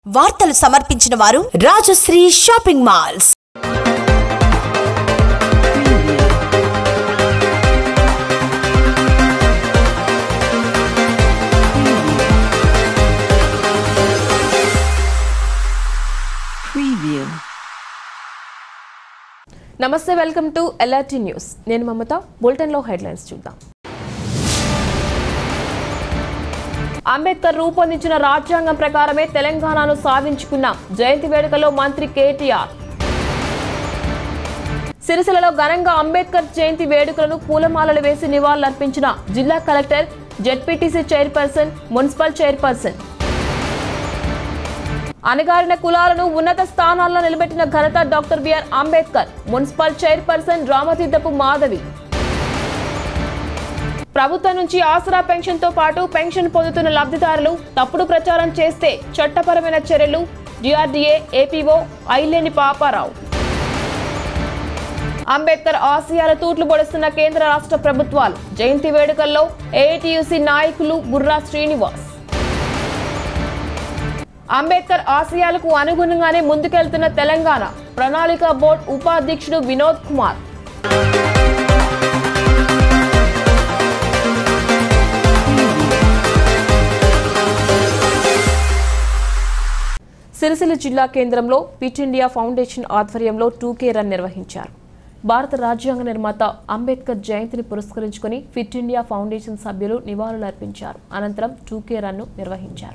వార్తలు సమర్పించిన వారు రాజశ్రీ షాపింగ్ మాల్స్ Preview. నమస్తే వెల్కమ్ టు ఎల్ఆర్టీ న్యూస్ నేను మమత బులెటిన్లో హెడ్లైన్స్ చూద్దాం అంబేద్కర్ రూపొందించిన రాజ్యాంగం ప్రకారమే తెలంగాణను సాధించుకున్నాం జయంతి వేడుకలో మంత్రి కేటీఆర్ సిరిసిల్లలో ఘనంగా అంబేద్కర్ జయంతి వేడుకలను పూలమాలలు వేసి నివాళులర్పించిన జిల్లా collector ZPTC chairperson municipal chairperson అణగారిన కులాలను ఉన్నత స్థానాల్లో నిలబెట్టిన ఘనత doctor BR Ambedkar municipal chairperson Ramatheerthapu Madhavi ప్రభుత్వం నుంచి ఆసరా పెన్షన్ తో పాటు పెన్షన్ పొందుతున్న లబ్ధిదారులు తప్పుడు ప్రచారం చేస్తే చట్టపరమైన చర్యలు డిఆర్డీఏ ఏపీఓ ఐలేని పాపారావు అంబేద్కర్ ఆసియాల తూట్లు పొడుస్తున్న కేంద్ర రాష్ట్ర ప్రభుత్వాలు జయంతి వేడుకల్లో ఏఐటియుసి నాయకులు బుర్రా శ్రీనివాస్ అంబేద్కర్ ఆశయాలకు అనుగుణంగానే ముందుకెళ్తున్న తెలంగాణ ప్రణాళిక బోర్డు ఉపాధ్యక్షుడు వినోద్ కుమార్ సిరిసిల్ల జిల్లా కేంద్రంలో పిట్ ఇండియా ఫౌండేషన్ ఆధ్వర్యంలో టూకే రన్ నిర్వహించారు భారత రాజ్యాంగ నిర్మాత అంబేద్కర్ జయంతిని పురస్కరించుకొని ఫిట్ ఇండియా ఫౌండేషన్ సభ్యులు నివాళులర్పించారు అనంతరం టూకే రన్ను నిర్వహించారు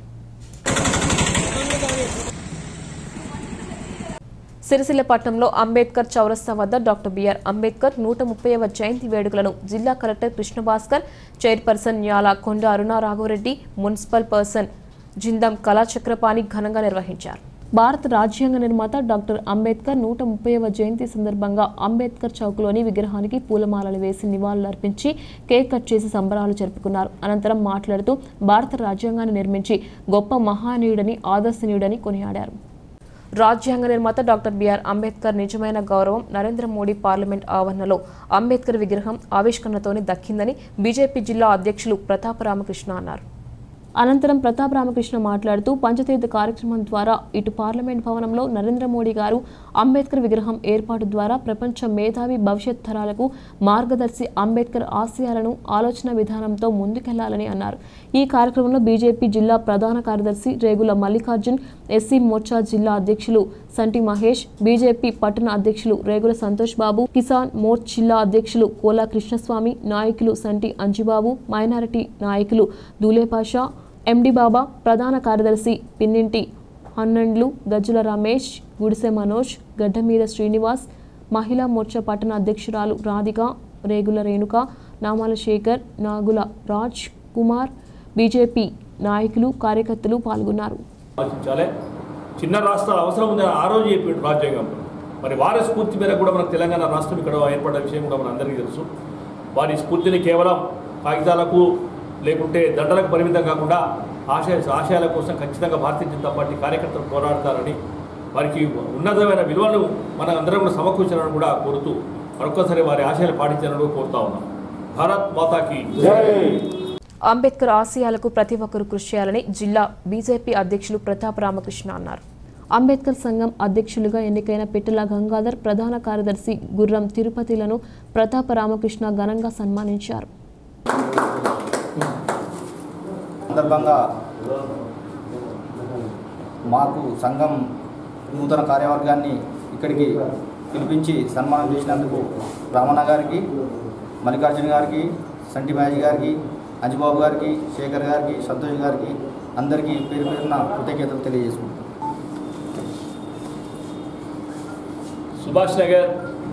సిరిసిల్ల పట్టణంలో అంబేద్కర్ చౌరస్తా వద్ద డాక్టర్ బిఆర్ అంబేద్కర్ నూట ముప్పైవ జయంతి వేడుకలను జిల్లా collector Krishna Bhaskar chairperson Nyala Konda Aruna Raghavareddy municipal person Jindam Kalachakrapani ఘనంగా నిర్వహించారు భారత రాజ్యాంగ నిర్మాత డాక్టర్ అంబేద్కర్ నూట ముప్పైవ జయంతి సందర్భంగా అంబేద్కర్ చౌక్లోని విగ్రహానికి పూలమాలలు వేసి నివాళులర్పించి కేక్ కట్ చేసి సంబరాలు జరుపుకున్నారు అనంతరం మాట్లాడుతూ భారత రాజ్యాంగాన్ని నిర్మించి గొప్ప మహానీయుడని ఆదర్శనీయుడని కొనియాడారు రాజ్యాంగ నిర్మాత డాక్టర్ బిఆర్ అంబేద్కర్ నిజమైన గౌరవం నరేంద్ర మోడీ పార్లమెంట్ ఆవరణలో అంబేద్కర్ విగ్రహం ఆవిష్కరణతోనే దక్కిందని బీజేపీ జిల్లా అధ్యక్షులు ప్రతాప రామకృష్ణ అన్నారు అనంతరం ప్రతాప్ రామకృష్ణ మాట్లాడుతూ పంచతీర్థ కార్యక్రమం ద్వారా ఇటు పార్లమెంట్ భవనంలో నరేంద్ర మోడీ గారు అంబేద్కర్ విగ్రహం ఏర్పాటు ద్వారా ప్రపంచ మేధావి భవిష్యత్ తరాలకు మార్గదర్శి అంబేద్కర్ ఆశయాలను ఆలోచన విధానంతో ముందుకెళ్లాలని అన్నారు ఈ కార్యక్రమంలో బీజేపీ జిల్లా ప్రధాన కార్యదర్శి రేగుల మల్లికార్జున్ ఎస్సీ మోర్చా జిల్లా అధ్యక్షులు సంటి మహేష్ బీజేపీ పట్టణ అధ్యక్షులు రేగుల సంతోష్ బాబు కిసాన్ మోర్చ్ జిల్లా అధ్యక్షులు కోలా కృష్ణస్వామి నాయకులు సంటి అంజిబాబు మైనారిటీ నాయకులు దూలేపాషా ఎండి బాబా ప్రధాన కార్యదర్శి పిన్నింటి హన్నండ్లు గజ్జుల రమేష్ గుడిసె మనోజ్ గడ్డమీద శ్రీనివాస్ మహిళా మోర్చా పట్టణ అధ్యక్షురాలు రాధిక రేగుల రేణుక నామాల శేఖర్ నాగుల రాజ్ కుమార్ బీజేపీ నాయకులు కార్యకర్తలు పాల్గొన్నారు ఆలోచించాలి చిన్న రాష్ట్రాల అవసరం ఉందని ఆ రోజు చెప్పాడు రాజ్యాంగంలో మరి వారి స్ఫూర్తి మేరకు కూడా మన తెలంగాణ రాష్ట్రం ఇక్కడ ఏర్పడ్డ విషయం కూడా మన అందరికీ తెలుసు వారి స్ఫూర్తిని కేవలం కాగితాలకు లేకుంటే దండలకు పరిమితం కాకుండా ఆశయ ఆశయాల కోసం ఖచ్చితంగా భారతీయ జనతా పార్టీ కార్యకర్తలు పోరాడతారని వారికి ఉన్నతమైన విలువలు మన అందరం కూడా సమకూర్చాలని కూడా కోరుతూ మరొక్కసారి వారి ఆశయాలు పాటించాలని కూడా కోరుతా ఉన్నాం భారత్ మాతాకి అంబేద్కర్ ఆశయాలకు ప్రతి ఒక్కరూ కృషి చేయాలని జిల్లా బీజేపీ అధ్యక్షులు ప్రతాప్ రామకృష్ణ అన్నారు అంబేద్కర్ సంఘం అధ్యక్షులుగా ఎన్నికైన పిట్టల గంగాధర్ ప్రధాన కార్యదర్శి గుర్రం తిరుపతిలను ప్రతాప రామకృష్ణ ఘనంగా సన్మానించారు సందర్భంగా మాకు సంఘం నూతన కార్యవర్గాన్ని ఇక్కడికి పిలిపించి సన్మానం చేసినందుకు రామన్న గారికి మల్లికార్జున గారికి సంటి మహేష్ గారికి అంజబాబు గారికి శేఖర్ గారికి సంతోష్ గారికి అందరికీ పేరు పేరున కృతజ్ఞతలు తెలియజేసుకుంటాం సుభాష్ నగర్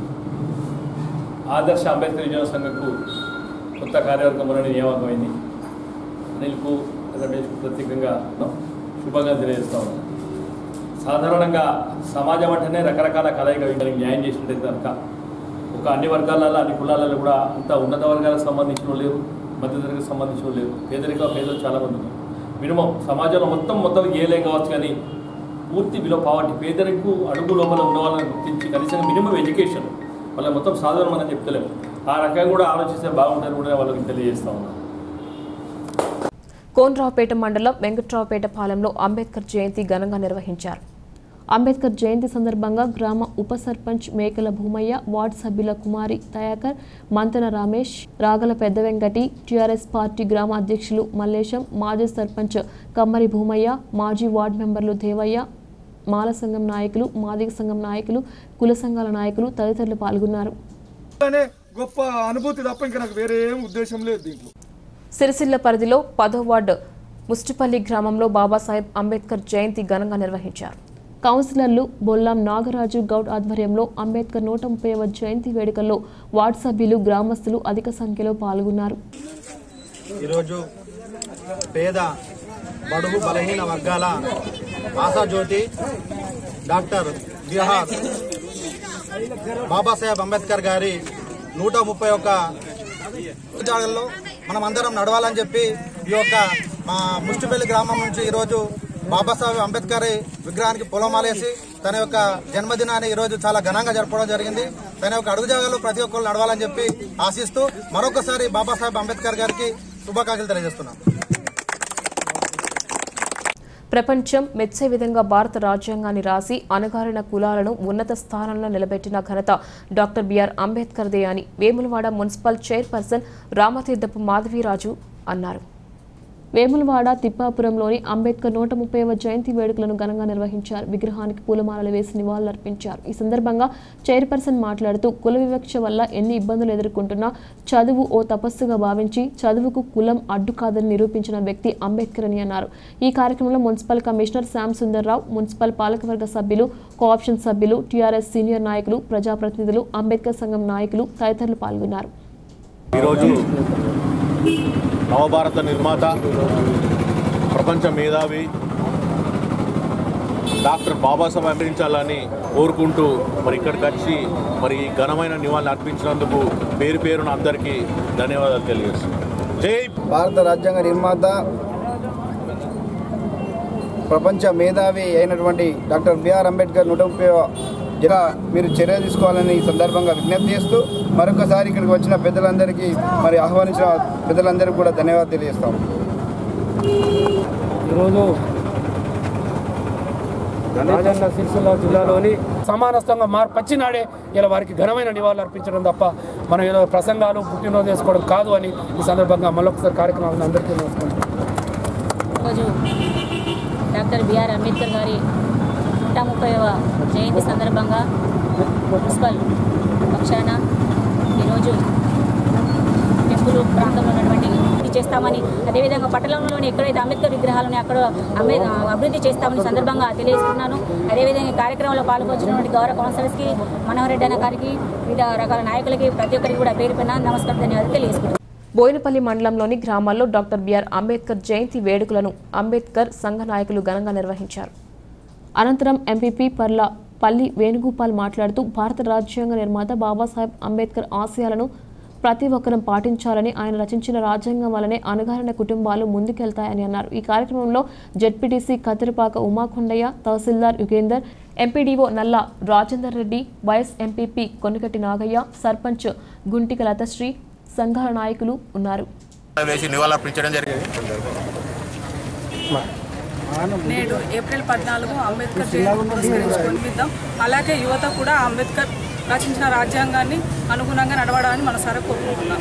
ఆదర్శ అంబేద్కర్ యువజన సంఘకు కొత్త కార్యవర్గం అనేది నియామకమైంది అనిల్కు రమేష్కు ప్రత్యేకంగా శుభంగా తెలియజేస్తా ఉన్నాను సాధారణంగా సమాజం అంటేనే రకరకాల కలయిక వీళ్ళకి న్యాయం చేసినట్టు కనుక ఒక అన్ని వర్గాలలో అన్ని కులాలలో కూడా అంత ఉన్నత వర్గాలకు సంబంధించిన వాళ్ళు లేరు మధ్యతరగతికి సంబంధించిన వాళ్ళు లేరు పేదరిక పేదలు చాలామంది ఉన్నారు మినిమం సమాజంలో మొత్తం మొత్తం ఏలేం కావచ్చు కానీ పూర్తి బిలో పావర్టీ పేదరికు అడుగు లోపల ఉన్న వాళ్ళని గుర్తించి కనీసం మినిమం ఎడ్యుకేషన్ వాళ్ళ మొత్తం సాధారణ మనం చెప్తలేము ఆ రకంగా కూడా ఆలోచిస్తే బాగుంటుందని కూడా వాళ్ళకి తెలియజేస్తా ఉన్నాను కోనరావుపేట మండలం వెంకట్రావుపేట పాలెంలో అంబేద్కర్ జయంతి ఘనంగా నిర్వహించారు అంబేద్కర్ జయంతి సందర్భంగా గ్రామ ఉప సర్పంచ్ మేకల భూమయ్య వార్డు సభ్యుల కుమారి దయాకర్ మంతన రమేష్ రాగల పెద్ద వెంకటి టీఆర్ఎస్ పార్టీ గ్రామ అధ్యక్షులు మల్లేశం మాజీ సర్పంచ్ కమ్మరి భూమయ్య మాజీ వార్డు మెంబర్లు దేవయ్య మాల సంఘం నాయకులు మాదిగ సంఘం నాయకులు కుల సంఘాల నాయకులు తదితరులు పాల్గొన్నారు అనే గొప్ప అనుభూతి తప్ప ఇంకా నాకు వేరే ఏం ఉద్దేశం లేదు దీంట్లో సిరిసిల్ల పరిధిలో పదో వార్డు ముస్టిపల్లి గ్రామంలో బాబాసాహెబ్ అంబేద్కర్ జయంతి ఘనంగా నిర్వహించారు కౌన్సిలర్లు బొల్లాం నాగరాజు గౌడ్ ఆధ్వర్యంలో అంబేద్కర్ నూట ముప్పైవ జయంతి వేడుకల్లో వార్డు సభ్యులు గ్రామస్తులు అధిక సంఖ్యలో పాల్గొన్నారు ఈరోజు పేద బడుగు బలహీన వర్గాల ఆశాజ్యోతి డాక్టర్ బిహార్ బాబాసాహెబ్ అంబేద్కర్ గారి నూట ముప్పై ఒక్క జాగల్లో మనం అందరం నడవాలని చెప్పి ఈ యొక్క మా ముష్టిపల్లి గ్రామం నుంచి ఈరోజు బాబాసాహెబ్ అంబేద్కర్ విగ్రహానికి పొలమాలేసి తన యొక్క జన్మదినాన్ని ఈరోజు చాలా ఘనంగా జరపడం జరిగింది తన యొక్క అడుగు జాగాలో ప్రతి ఒక్కరు నడవాలని చెప్పి ఆశిస్తూ మరొకసారి బాబాసాహెబ్ అంబేద్కర్ గారికి శుభాకాంక్షలు తెలియజేస్తున్నాం ప్రపంచం మెచ్చే విధంగా భారత రాజ్యాంగాన్ని రాసి అణగారిన కులాలను ఉన్నత స్థానంలో నిలబెట్టిన ఘనత డాక్టర్ బిఆర్ అంబేద్కర్దే అని వేములవాడ మున్సిపల్ చైర్పర్సన్ రామతీర్థపు మాధవీరాజు అన్నారు వేములవాడ తిప్పాపురంలోని అంబేద్కర్ నూట ముప్పైవ జయంతి వేడుకలను ఘనంగా నిర్వహించారు విగ్రహానికి పూలమాలలు వేసి నివాళులర్పించారు ఈ సందర్భంగా చైర్పర్సన్ మాట్లాడుతూ కుల వివక్ష వల్ల ఎన్ని ఇబ్బందులు ఎదుర్కొంటున్నా చదువు ఓ తపస్సుగా భావించి చదువుకు కులం అడ్డు కాదని నిరూపించిన వ్యక్తి అంబేద్కర్ అని అన్నారు ఈ కార్యక్రమంలో municipal commissioner Shyam Sundarrao municipal పాలకవర్గ సభ్యులు కోఆప్షన్ సభ్యులు టీఆర్ఎస్ సీనియర్ నాయకులు ప్రజాప్రతినిధులు అంబేద్కర్ సంఘం నాయకులు తదితరులు పాల్గొన్నారు ఈరోజు నవభారత నిర్మాత ప్రపంచ మేధావి డాక్టర్ బాబాసాహెబ్ అంబేద్కర్లని కోరుకుంటూ మరి ఇక్కడికి వచ్చి మరి ఈ ఘనమైన నివాళులు అర్పించినందుకు పేరు పేరున అందరికీ ధన్యవాదాలు తెలియజేస్తున్నాను జై భారత రాజ్యాంగ నిర్మాత ప్రపంచ మేధావి అయినటువంటి డాక్టర్ బిఆర్ అంబేద్కర్ నూట ముప్పై జన మీరు చర్య తీసుకోవాలని ఈ సందర్భంగా విజ్ఞప్తి చేస్తూ మరొకసారి ఇక్కడికి వచ్చిన పెద్దలందరికీ మరి ఆహ్వానించిన పెద్దలందరికీ కూడా ధన్యవాదాలు తెలియజేస్తాం ఈరోజు రాజన్న సిరిసిల్ల జిల్లాలోని సమానస్థంగా మార్పు నాడే ఇలా వారికి ఘనమైన నివాళులు అర్పించడం తప్ప మనం ఏదో ప్రసంగాలు పుట్టినరోజు చేసుకోవడం కాదు అని ఈ సందర్భంగా మళ్ళొకసారి కార్యక్రమాలను అందరికీ నమస్కారం ఈరోజు డాక్టర్ బిఆర్ అంబేద్కర్ గారి నూట ముప్పైవ జయంతి సందర్భంగా మున్సిపల్ పక్షాన ఈరోజు టెంపుల్ ప్రాంతంలో ఉన్నటువంటి అభివృద్ధి చేస్తామని అదేవిధంగా పట్టణంలోని ఎక్కడైతే అంబేద్కర్ విగ్రహాలు ఉన్నాయో అక్కడ అంబే అభివృద్ధి చేస్తామని సందర్భంగా తెలియజేస్తున్నాను అదేవిధంగా ఈ కార్యక్రమంలో పాల్గొచ్చినటువంటి గౌరవ కౌన్సిలర్స్కి మనోహర్ రెడ్డి అన్న గారికి వివిధ రకాల నాయకులకి ప్రతి ఒక్కరికి కూడా పేరు పైన నమస్కారం ధన్యవాదాలు తెలియజేసుకుంటున్నాను బోయినపల్లి మండలంలోని గ్రామాల్లో డాక్టర్ బిఆర్ అంబేద్కర్ జయంతి వేడుకలను అంబేద్కర్ సంఘ నాయకులు ఘనంగా నిర్వహించారు అనంతరం ఎంపీపీ పర్ల పల్లి వేణుగోపాల్ మాట్లాడుతూ భారత రాజ్యాంగ నిర్మాత బాబాసాహెబ్ అంబేద్కర్ ఆశయాలను ప్రతి ఒక్కరం పాటించాలని ఆయన రచించిన రాజ్యాంగం వల్లనే అణగారిన కుటుంబాలు ముందుకెళ్తాయని అన్నారు ఈ కార్యక్రమంలో ZPTC Kathiripaka Umakondaiah tahsildar Yugender MPDO Nalla Rajender Reddy vice MPP Konikati Nagaiah sarpanch Guntika Lathasri సంఘాల నాయకులు ఉన్నారు వేసి నివాళులర్పించడం జరిగింది నేడు ఏప్రిల్ పద్నాలుగు అంబేద్కర్ జయంతి పురస్కరించుకుందాం అలాగే యువత కూడా అంబేద్కర్ రచించిన రాజ్యాంగాన్ని అనుగుణంగా నడవడాన్ని మనసారా కోరుకుంటున్నాం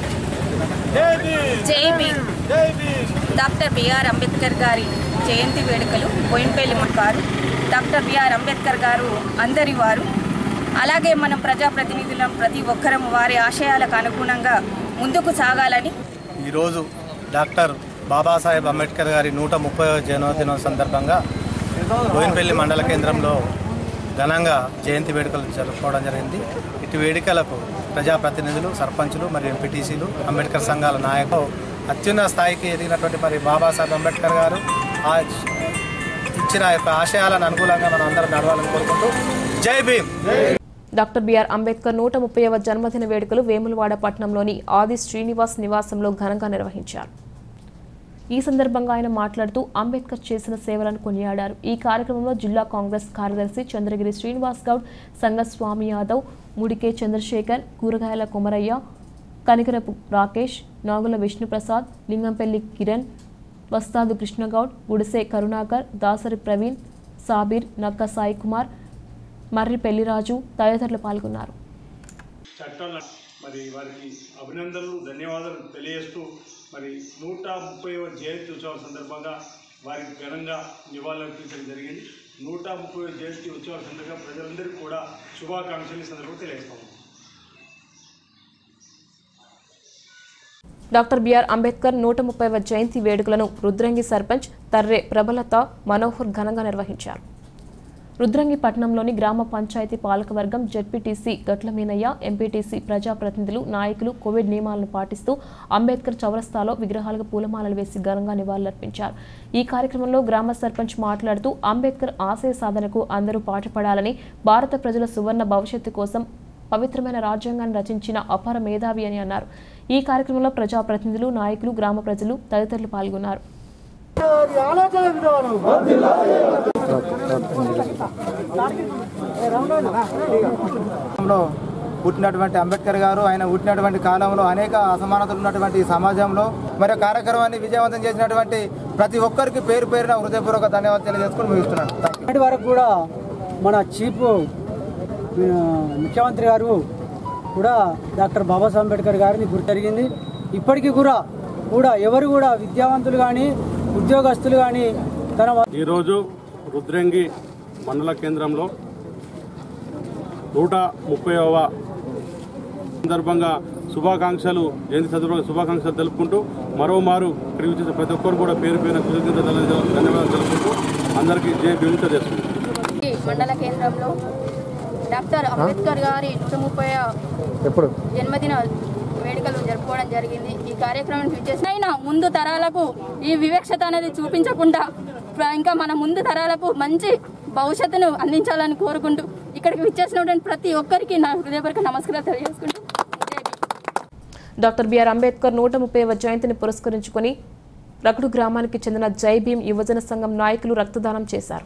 జై భీమ్ డాక్టర్ బిఆర్ అంబేద్కర్ గారి జయంతి వేడుకలు బోయినపల్లి గారు డాక్టర్ బిఆర్ అంబేద్కర్ గారు అందరి వారు అలాగే మనం ప్రజాప్రతినిధులం ప్రతి ఒక్కరం వారి ఆశయాలకు అనుగుణంగా ముందుకు సాగాలని ఈరోజు డాక్టర్ బాబాసాహెబ్ అంబేద్కర్ గారి నూట ముప్పై జన్మదినం సందర్భంగా బోయినపల్లి మండల కేంద్రంలో ఘనంగా జయంతి వేడుకలు జరుపుకోవడం జరిగింది ఇటు వేడుకలకు ప్రజాప్రతినిధులు సర్పంచులు మరియు ఎంపీటీసీలు అంబేద్కర్ సంఘాల నాయకులు అత్యున్నత స్థాయికి ఎదిగినటువంటి మరి బాబాసాహెబ్ అంబేద్కర్ గారు ఆ ఇచ్చిన యొక్క ఆశయాలను అనుకూలంగా మనం అందరం నడవాలని కోరుకుంటూ జై భీమ్ డాక్టర్ బిఆర్ అంబేద్కర్ నూట ముప్పైవ జన్మదిన వేడుకలు వేములవాడ పట్టణంలోని ఆది శ్రీనివాస్ నివాసంలో ఘనంగా నిర్వహించారు ఈ సందర్భంగా ఆయన మాట్లాడుతూ అంబేద్కర్ చేసిన సేవలను కొనియాడారు ఈ కార్యక్రమంలో జిల్లా కాంగ్రెస్ కార్యదర్శి చంద్రగిరి శ్రీనివాస్ గౌడ్ సంగస్వామి యాదవ్ ముడికే చంద్రశేఖర్ కూరగాయల కొమరయ్య కనికరపు రాకేష్ నాగుల విష్ణుప్రసాద్ లింగంపల్లి కిరణ్ వస్తాదు కృష్ణగౌడ్ గుడిసే కరుణాకర్ దాసరి ప్రవీణ్ సాబీర్ నక్క సాయి కుమార్ మర్రి పెళ్లిరాజు తదితరులు పాల్గొన్నారు చట్టాల మరి వారికి అభినందనలు ధన్యవాదాలు తెలియజేస్తూ మరి నూట ముప్పైవ జయంతి ఉత్సవాల సందర్భంగా వారికి ఘనంగా నివాళులర్పించడం జరిగింది నూట ముప్పై జయంతి ఉత్సవాల సందర్భంగా ప్రజలందరికీ కూడా శుభాకాంక్షలు ఈ సందర్భంగా తెలియజేస్తాము డాక్టర్ బిఆర్ అంబేద్కర్ నూట ముప్పైవ జయంతి వేడుకలను రుద్రంగి సర్పంచ్ తర్రే ప్రబలత మనోహర్ ఘనంగా నిర్వహించారు రుద్రంగి పట్టణంలోని గ్రామ పంచాయతీ పాలకవర్గం జెడ్పీటీసీ గట్ల మీనయ్య ఎంపీటీసీ ప్రజాప్రతినిధులు నాయకులు కోవిడ్ నియమాలను పాటిస్తూ అంబేద్కర్ చౌరస్తాలో విగ్రహాలకు పూలమాలలు వేసి ఘనంగా నివాళులర్పించారు ఈ కార్యక్రమంలో గ్రామ సర్పంచ్ మాట్లాడుతూ అంబేద్కర్ ఆశయ సాధనకు అందరూ పాటుపడాలని భారత ప్రజల సువర్ణ భవిష్యత్తు కోసం పవిత్రమైన రాజ్యాంగాన్ని రచించిన అపార మేధావి అని అన్నారు ఈ కార్యక్రమంలో ప్రజాప్రతినిధులు నాయకులు గ్రామ ప్రజలు తదితరులు పాల్గొన్నారు లో పుట్టినటువంటి అంబేద్కర్ గారు ఆయన పుట్టినటువంటి కాలంలో అనేక అసమానతలు ఉన్నటువంటి ఈ సమాజంలో మరి ఆ కార్యక్రమాన్ని విజయవంతం చేసినటువంటి ప్రతి ఒక్కరికి పేరు పేరున హృదయపూర్వక ధన్యవాదాలు తెలియజేసుకుని ముగిస్తున్నాను థ్యాంక్ యూ. ఇప్పటి వరకు కూడా మన చీఫ్ ఆ, ముఖ్యమంత్రి గారు కూడా డాక్టర్ బాబాసాహెబ్ అంబేద్కర్ గారిని గుర్తు జరిగింది ఇప్పటికీ కూడా కూడా ఎవరు కూడా విద్యావంతులు కానీ ఉద్యోగస్తులు కానీ తన ఈరోజు రుద్రంగి మండల కేంద్రంలో నూట ముప్పైవ సందర్భంగా శుభాకాంక్షలు జయంతి సందర్భంగా శుభాకాంక్షలు తెలుపుకుంటూ మరోమారు ఇక్కడికి వచ్చేసిన ప్రతి ఒక్కరు కూడా పేరు పేరున కృతజ్ఞతలు ధన్యవాదాలు తెలుపుకుంటూ అందరికీ జయ విముక్త చేస్తుంది ఈ మండల కేంద్రంలో డాక్టర్ అంబేద్కర్ గారి నూట ముప్పై ఎప్పుడు జన్మదిన వేడుకలు జరుపుకోవడం జరిగింది ఈ కార్యక్రమం చేసిన అయినా ముందు తరాలకు ఈ వివక్షత అనేది చూపించకుండా ప్ర- ఇంకా మన ముందు తరాలకు మంచి భవిష్యత్తును అందించాలని కోరుకుంటూ ఇక్కడికి విచ్చేసినటువంటి ప్రతి ఒక్కరికి నా హృదయపూర్వక నమస్కారాలు తెలియజేసుకుంటూ డాక్టర్ బిఆర్ అంబేద్కర్ నూట ముప్పైవ జయంతిని పురస్కరించుకొని రకుడు గ్రామానికి చెందిన జై భీమ్ యువజన సంఘం నాయకులు రక్తదానం చేశారు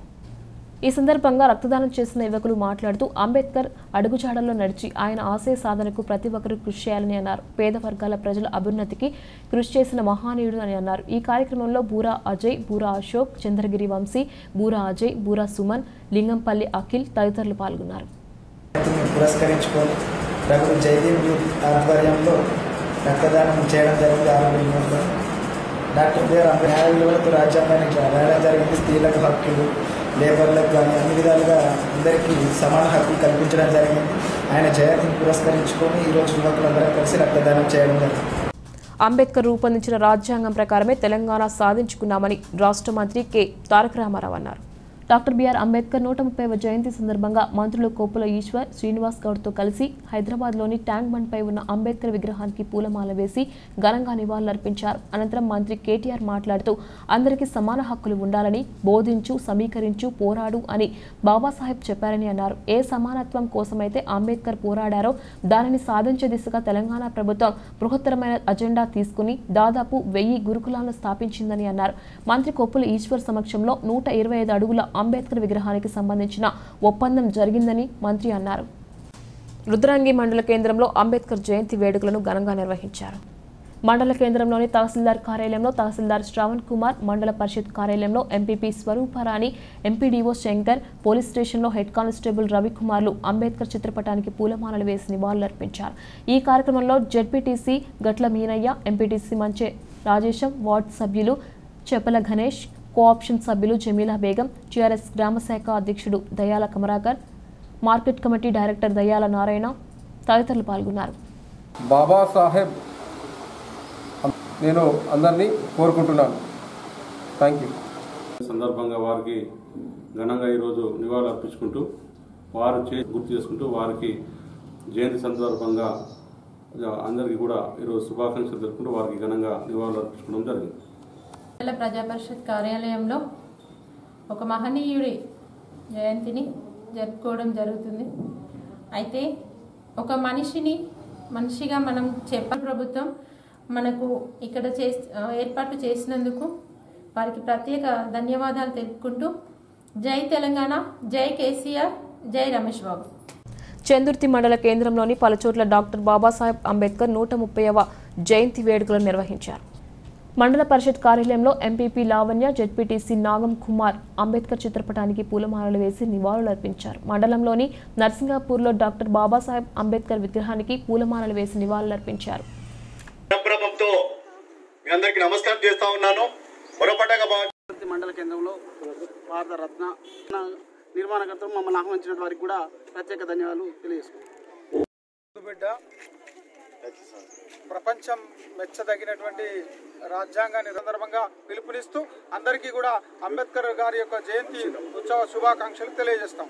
ఈ సందర్భంగా రక్తదానం చేసిన యువకులు మాట్లాడుతూ అంబేద్కర్ అడుగుజాడల్లో నడిచి ఆయన ఆశయ సాధనకు ప్రతి ఒక్కరూ కృషి చేయాలని అన్నారు పేద వర్గాల ప్రజల అభ్యున్నతికి కృషి చేసిన మహానీయుడు అని అన్నారు ఈ కార్యక్రమంలో బూరా అజయ్ బూరా అశోక్ చంద్రగిరి వంశీ బూరా అజయ్ బూరా సుమన్ లింగంపల్లి అఖిల్ తదితరులు పాల్గొన్నారు పురస్కరించుకొని రఘుడు జయదీప్ యూత్ ఆధ్వర్యంలో రక్తదానం చేయడం జరిగింది ఆరోగ్యంలో డాక్టర్ బిఆర్ అంబేద్కర్ న్యాయ విలువలతో రాజ్యాంగాన్ని రాయడం జరిగింది స్త్రీలకు హక్కులు లేబర్లకు కానీ అన్ని విధాలుగా అందరికీ సమాన హక్కులు కల్పించడం జరిగింది ఆయన జయంతిని పురస్కరించుకొని ఈరోజు యువకులందరం కలిసి రక్తదానం చేయడం జరిగింది అంబేద్కర్ రూపొందించిన రాజ్యాంగం ప్రకారమే తెలంగాణ సాధించుకున్నామని రాష్ట్ర మంత్రి కె తారక రామారావు అన్నారు డాక్టర్ బిఆర్ అంబేద్కర్ నూట ముప్పైవ జయంతి సందర్భంగా మంత్రులు కోపుల ఈశ్వర్ శ్రీనివాస్ గౌడ్తో కలిసి హైదరాబాద్లోని ట్యాంక్ బండ్పై ఉన్న అంబేద్కర్ విగ్రహానికి పూలమాల వేసి ఘనంగా నివాళులర్పించారు అనంతరం మంత్రి కేటీఆర్ మాట్లాడుతూ అందరికీ సమాన హక్కులు ఉండాలని బోధించు సమీకరించు పోరాడు అని బాబాసాహెబ్ చెప్పారని అన్నారు ఏ సమానత్వం కోసమైతే అంబేద్కర్ పోరాడారో దానిని సాధించే దిశగా తెలంగాణ ప్రభుత్వం బృహత్తరమైన అజెండా తీసుకుని దాదాపు వెయ్యి గురుకులాలను స్థాపించిందని అన్నారు మంత్రి కొప్పుల ఈశ్వర్ సమక్షంలో నూట ఇరవై ఐదు అడుగుల అంబేద్కర్ విగ్రహానికి సంబంధించిన ఒప్పందం జరిగిందని మంత్రి అన్నారు రుద్రాంగి మండల కేంద్రంలో అంబేద్కర్ జయంతి వేడుకలను ఘనంగా నిర్వహించారు మండల కేంద్రంలోని తహసీల్దార్ కార్యాలయంలో తహసీల్దార్ శ్రావణ్ కుమార్ మండల పరిషత్ కార్యాలయంలో MPP Swarooparani MPDO Shankar police స్టేషన్లో హెడ్ కానిస్టేబుల్ రవికుమార్లు అంబేద్కర్ చిత్రపటానికి పూలమాలలు వేసి నివాళులర్పించారు ఈ కార్యక్రమంలో జెడ్పీటీసీ గట్ల మీనయ్య ఎంపీటీసీ మంచే రాజేశం వార్డు సభ్యులు చెపల గణేష్ కోఆప్షన్ సభ్యులు జమీలా బేగం టీఆర్ఎస్ గ్రామశాఖ అధ్యక్షుడు Dayala Kamarakar market committee director Dayala Narayana తదితరులు పాల్గొన్నారు బాబాసాహెబ్ నేను అందరినీ కోరుకుంటున్నాను థ్యాంక్ యూ సందర్భంగా వారికి ఘనంగా ఈరోజు నివాళులు అర్పించుకుంటూ వారు చే గుర్తు చేసుకుంటూ వారికి జయంతి సందర్భంగా అందరికీ కూడా ఈరోజు శుభాకాంక్షలు తెలుపుకుంటూ వారికి ఘనంగా నివాళులు అర్పించుకోవడం జరిగింది మండల ప్రజా పరిషత్ కార్యాలయంలో ఒక మహనీయుడి జయంతిని జరుపుకోవడం జరుగుతుంది అయితే ఒక మనిషిని మనిషిగా మనం చెప్ప ప్రభుత్వం మనకు ఇక్కడ చే ఏర్పాటు చేసినందుకు వారికి ప్రత్యేక ధన్యవాదాలు తెలుపుకుంటూ జై తెలంగాణ జై కేసీఆర్ జై రమేష్ బాబు చందుర్తి మండల కేంద్రంలోని పలుచోట్ల డాక్టర్ బాబాసాహెబ్ అంబేద్కర్ నూట ముప్పైవ జయంతి వేడుకలు నిర్వహించారు మండల పరిషత్ కార్యాలయంలో ఎంపీపీ లావణ్య జెడ్పీటీసీ నాగం కుమార్ అంబేద్కర్ చిత్రపటానికి పూలమాలలు వేసి నివాళులర్పించారు మండలంలోని నర్సింగాపూర్లో డాక్టర్ బాబాసాహెబ్ అంబేద్కర్ విగ్రహానికి పూలమాలలు వేసి నివాళులర్పించారు సంభ్రమంతో మీ అందరికీ నమస్కారం చేస్తా ఉన్నాను పొరపాటుగా భావించ మండల కేంద్రంలో భారత రత్న నిర్మాణకర్తలు మమ్మల్ని ఆహ్వానించిన వారికి కూడా ప్రత్యేక ధన్యవాదాలు తెలియజేసుకుంటాం బిడ్డ ప్రపంచం మెచ్చదగినటువంటి రాజ్యాంగాన్ని సందర్భంగా పిలుపునిస్తూ అందరికీ కూడా అంబేద్కర్ గారి యొక్క జయంతి ఉత్సవ శుభాకాంక్షలు తెలియజేస్తాం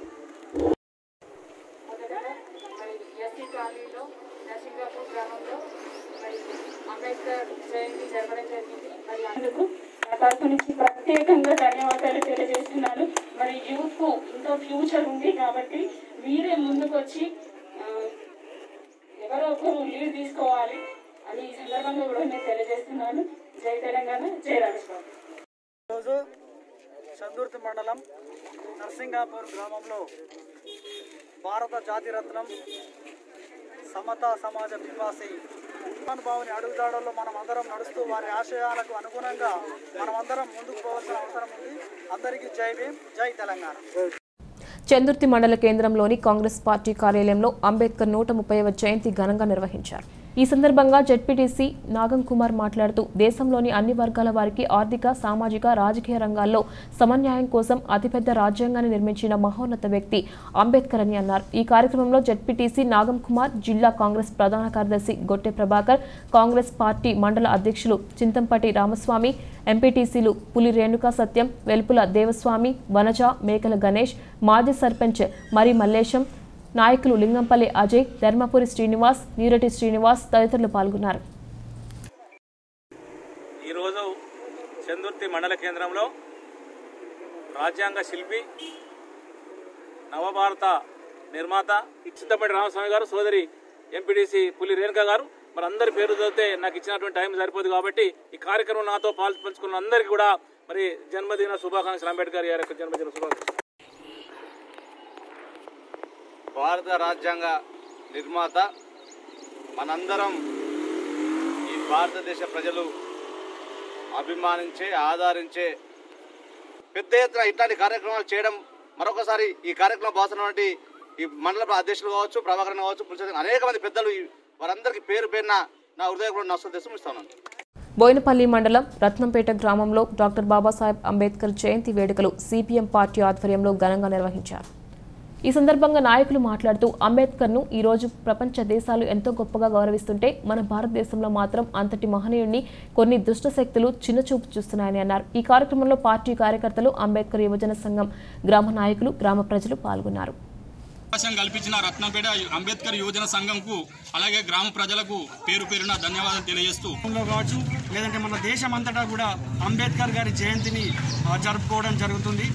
ఎస్సీ కాలనీలో నర్సింగాపూర్ గ్రామంలో మరి అంబేద్కర్ జయంతి జరగడం జరిగింది మరి అందుకు నా తరఫు నుంచి ప్రత్యేకంగా ధన్యవాదాలు తెలియజేస్తున్నాను మరి యూత్ కు ఇంకా ఫ్యూచర్ ఉంది కాబట్టి మీరే ముందుకు వచ్చి ఆ, ఎవరో ఒకరు లీడ్ తీసుకోవాలి అని ఈ సందర్భంగా కూడా నేను తెలియజేస్తున్నాను జై తెలంగాణ జై రాజస్వామి ఈరోజు చందుర్తి మండలం నర్సింగాపూర్ గ్రామంలో భారత జాతిరత్నం సమతా సమాజ పిపాసి మహానుభావుని అడుగుదాడల్లో మనం అందరం నడుస్తూ వారి ఆశయాలకు అనుగుణంగా మనం అందరం ముందుకు పోవాల్సిన అవసరం ఉంది అందరికీ జై భీమ్ జై తెలంగాణ చందుర్తి మండల కేంద్రంలోని కాంగ్రెస్ పార్టీ కార్యాలయంలో అంబేద్కర్ నూట ముప్పైవ జయంతి ఘనంగా నిర్వహించారు ఈ సందర్భంగా జెడ్పీటీసీ నాగం కుమార్ మాట్లాడుతూ దేశంలోని అన్ని వర్గాల వారికి ఆర్థిక సామాజిక రాజకీయ రంగాల్లో సమన్యాయం కోసం అతిపెద్ద రాజ్యాంగాన్ని నిర్మించిన మహోన్నత వ్యక్తి అంబేద్కర్ అని అన్నారు ఈ కార్యక్రమంలో జెడ్పీటీసీ నాగం కుమార్ జిల్లా కాంగ్రెస్ ప్రధాన కార్యదర్శి గొట్టె ప్రభాకర్ కాంగ్రెస్ పార్టీ మండల అధ్యక్షులు చింతంపటి రామస్వామి ఎంపీటీసీలు పులి రేణుకా సత్యం వెలుపుల దేవస్వామి వనజ మేకల గణేష్ మాజీ సర్పంచ్ మరి మల్లేశం నాయకులు లింగంపల్లి అజయ్ ధర్మపురి శ్రీనివాస్ నీరటి శ్రీనివాస్ తదితరులు పాల్గొన్నారు ఈరోజు చందుర్తి మండల కేంద్రంలో రాజ్యాంగ శిల్పి నవభారత నిర్మాత చిత్తపడి రామస్వామి గారు సోదరి ఎంపీడీసీ పులి రేణుక గారు మరి అందరి పేరు చదివితే నాకు ఇచ్చినటువంటి టైం సరిపోదు కాబట్టి ఈ కార్యక్రమం నాతో పాలు పంచుకున్న అందరికీ కూడా మరి జన్మదిన శుభాకాంక్షలు అంబేద్కర్ గారి యొక్క జన్మదిన శుభాకాంక్షలు భారత రాజ్యాంగ నిర్మాత మనందరం ఈ భారతదేశ ప్రజలు అభిమానించే ఆదరించే పెద్ద ఎత్తున ఇట్లాంటి కార్యక్రమాలు చేయడం మరొకసారి ఈ కార్యక్రమం బాగుతున్నటువంటి ఈ మండల అధ్యక్షులు కావచ్చు ప్రభాకరన్ కావచ్చు పులిసె అనేక మంది పెద్దలు ఈ వారందరికీ పేరు పేరున నా హృదయపూర్వక నష్టం తెస్తూ ఇస్తాను బోయినపల్లి మండలం రత్నంపేట గ్రామంలో డాక్టర్ బాబాసాహెబ్ అంబేద్కర్ జయంతి వేడుకలు సిపిఎం పార్టీ ఆధ్వర్యంలో ఘనంగా నిర్వహించారు ఈ సందర్భంగా నాయకులు మాట్లాడుతూ అంబేద్కర్ను ఈ రోజు ప్రపంచ దేశాలు ఎంతో గొప్పగా గౌరవిస్తుంటే మన భారతదేశంలో మాత్రం అంతటి మహనీయుడిని కొన్ని దుష్ట శక్తులు చిన్నచూపు చూస్తున్నాయని అన్నారు ఈ కార్యక్రమంలో పార్టీ కార్యకర్తలు అంబేద్కర్ యువజన సంఘం గ్రామ నాయకులు గ్రామ ప్రజలు పాల్గొన్నారు అవకాశం కల్పించిన రత్నంపేట అంబేద్కర్ యువజన సంఘంకు అలాగే గ్రామ ప్రజలకు పేరు పేరున ధన్యవాదాలు తెలియజేస్తూ కావచ్చు లేదంటే మన దేశం అంతటా కూడా అంబేద్కర్ గారి జయంతిని ఆ, జరుపుకోవడం జరుగుతుంది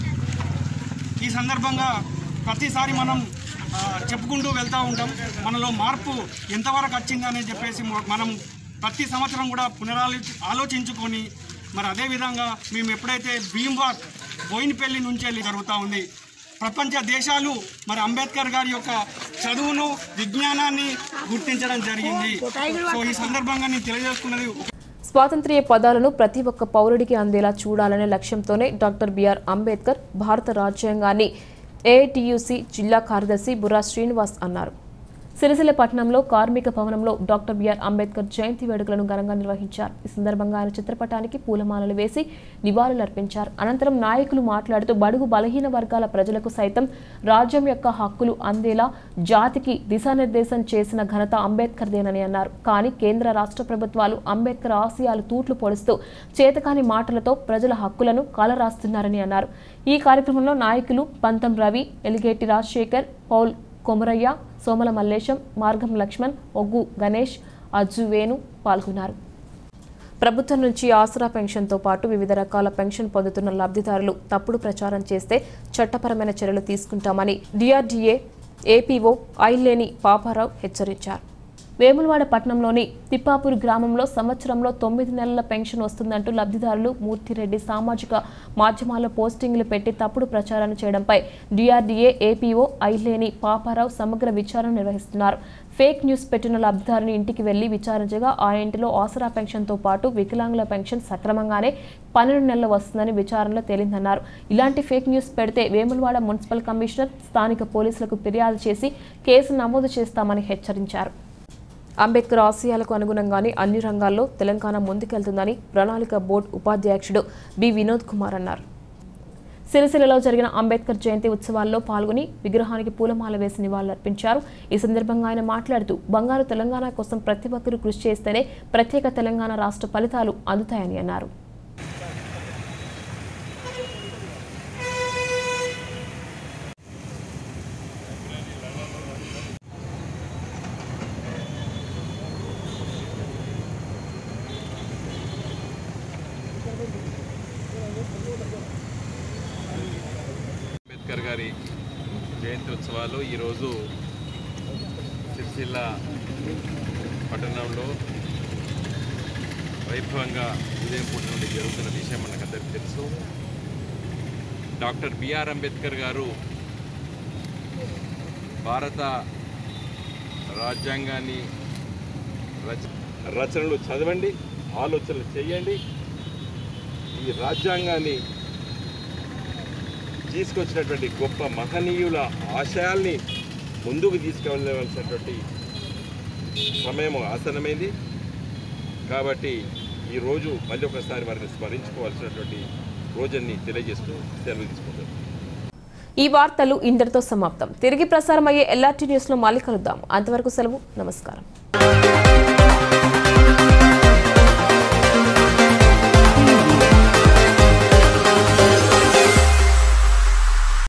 ఈ సందర్భంగా ప్రతిసారి మనం ఆ, చెప్పుకుంటూ వెళ్తూ ఉంటాం మనలో మార్పు ఎంతవరకు వచ్చిందని చెప్పేసి మొ- మనం ప్రతి సంవత్సరం కూడా పునరాలో ఆలోచించుకొని మరి అదేవిధంగా మేము ఎప్పుడైతే భీమ్వార్ బోయినపల్లి నుంచి వెళ్ళి జరుగుతూ ఉంది ప్రపంచ దేశాలు మరి అంబేద్కర్ గారి యొక్క చదువును విజ్ఞానాన్ని గుర్తించడం జరిగింది సో ఈ సందర్భంగా నేను తెలియజేసుకున్నది స్వాతంత్ర్య పదాలను ప్రతి ఒక్క పౌరుడికి అందేలా చూడాలనే లక్ష్యంతోనే డాక్టర్ బిఆర్ అంబేద్కర్ భారత రాజ్యాంగాన్ని ఏఐటియుసి జిల్లా కార్యదర్శి బుర్రా శ్రీనివాస్ అన్నారు సిరిసిల్ల పట్టణంలో కార్మిక భవనంలో డాక్టర్ బిఆర్ అంబేద్కర్ జయంతి వేడుకలను ఘనంగా నిర్వహించారు ఈ సందర్భంగా ఆయన చిత్రపటానికి పూలమాలలు వేసి నివాళులర్పించారు అనంతరం నాయకులు మాట్లాడుతూ బడుగు బలహీన వర్గాల ప్రజలకు సైతం రాజ్యం యొక్క హక్కులు అందేలా జాతికి దిశానిర్దేశం చేసిన ఘనత అంబేద్కర్దేనని అన్నారు కానీ కేంద్ర రాష్ట్ర ప్రభుత్వాలు అంబేద్కర్ ఆశయాలు తూట్లు పొడుస్తూ చేతకాని మాటలతో ప్రజల హక్కులను కాలరాస్తున్నారని అన్నారు ఈ కార్యక్రమంలో నాయకులు పంతం రవి ఎలిగేటి రాజశేఖర్ పౌల్ కొమరయ్య సోమల మల్లేశం మార్గం లక్ష్మణ్ ఒగ్గు గణేష్ అజ్జు వేణు పాల్గొన్నారు ప్రభుత్వం నుంచి ఆసరా పెన్షన్తో పాటు వివిధ రకాల పెన్షన్ పొందుతున్న లబ్ధిదారులు తప్పుడు ప్రచారం చేస్తే చట్టపరమైన చర్యలు తీసుకుంటామని డిఆర్డీఏ ఏపీఓ ఐలేని పాపారావు హెచ్చరించారు వేములవాడ పట్టణంలోని తిప్పాపూర్ గ్రామంలో సంవత్సరంలో తొమ్మిది నెలల పెన్షన్ వస్తుందంటూ లబ్ధిదారులు మూర్తిరెడ్డి సామాజిక మాధ్యమాల్లో పోస్టింగ్లు పెట్టి తప్పుడు ప్రచారాన్ని చేయడంపై డిఆర్డీఏ ఏపీఓ ఐలేని పాపారావు సమగ్ర విచారణ నిర్వహిస్తున్నారు ఫేక్ న్యూస్ పెట్టిన లబ్ధిదారుని ఇంటికి వెళ్లి విచారించగా ఆ ఇంటిలో ఆసరా పెన్షన్తో పాటు వికలాంగుల పెన్షన్ సక్రమంగానే పన్నెండు నెలలు వస్తుందని విచారణలో తేలిందన్నారు ఇలాంటి ఫేక్ న్యూస్ పెడితే వేములవాడ మున్సిపల్ కమిషనర్ స్థానిక పోలీసులకు ఫిర్యాదు చేసి కేసు నమోదు చేస్తామని హెచ్చరించారు అంబేద్కర్ ఆశయాలకు అనుగుణంగానే అన్ని రంగాల్లో తెలంగాణ ముందుకెళ్తుందని ప్రణాళిక బోర్డు ఉపాధ్యక్షుడు బి వినోద్ కుమార్ అన్నారు సిరిసిల్లలో జరిగిన అంబేద్కర్ జయంతి ఉత్సవాల్లో పాల్గొని విగ్రహానికి పూలమాల వేసి నివాళులర్పించారు ఈ సందర్భంగా ఆయన మాట్లాడుతూ బంగారు తెలంగాణ కోసం ప్రతి ఒక్కరూ కృషి చేస్తేనే ప్రత్యేక తెలంగాణ రాష్ట్ర ఫలితాలు అందుతాయని అన్నారు అంబేద్కర్ గారి జయంతి ఉత్సవాలు ఈరోజు సిరిసిల్ల పట్టణంలో వైభవంగా ఉదయం పూట నుండి జరుగుతున్న విషయం మనకందరికీ తెలుసు డాక్టర్ బిఆర్ అంబేద్కర్ గారు భారత రాజ్యాంగాన్ని రచ రచనలు చదవండి ఆలోచనలు చేయండి ఈ రాజ్యాంగాన్ని తీసుకొచ్చినటువంటి గొప్ప మహనీయుల ఆశయాల్ని ముందుకు తీసుకెళ్ళవలసినటువంటి సమయం ఆసనమైంది కాబట్టి ఈరోజు మళ్ళీ ఒకసారి వారిని స్మరించుకోవాల్సినటువంటి రోజుని తెలియజేస్తూ సెలవు తీసుకుంటారు ఈ వార్తలు ఇంతటితో సమాప్తం తిరిగి ప్రసారమయ్యే ఎల్ఆర్టీ న్యూస్లో మళ్ళీ కలుద్దాం అంతవరకు సెలవు నమస్కారం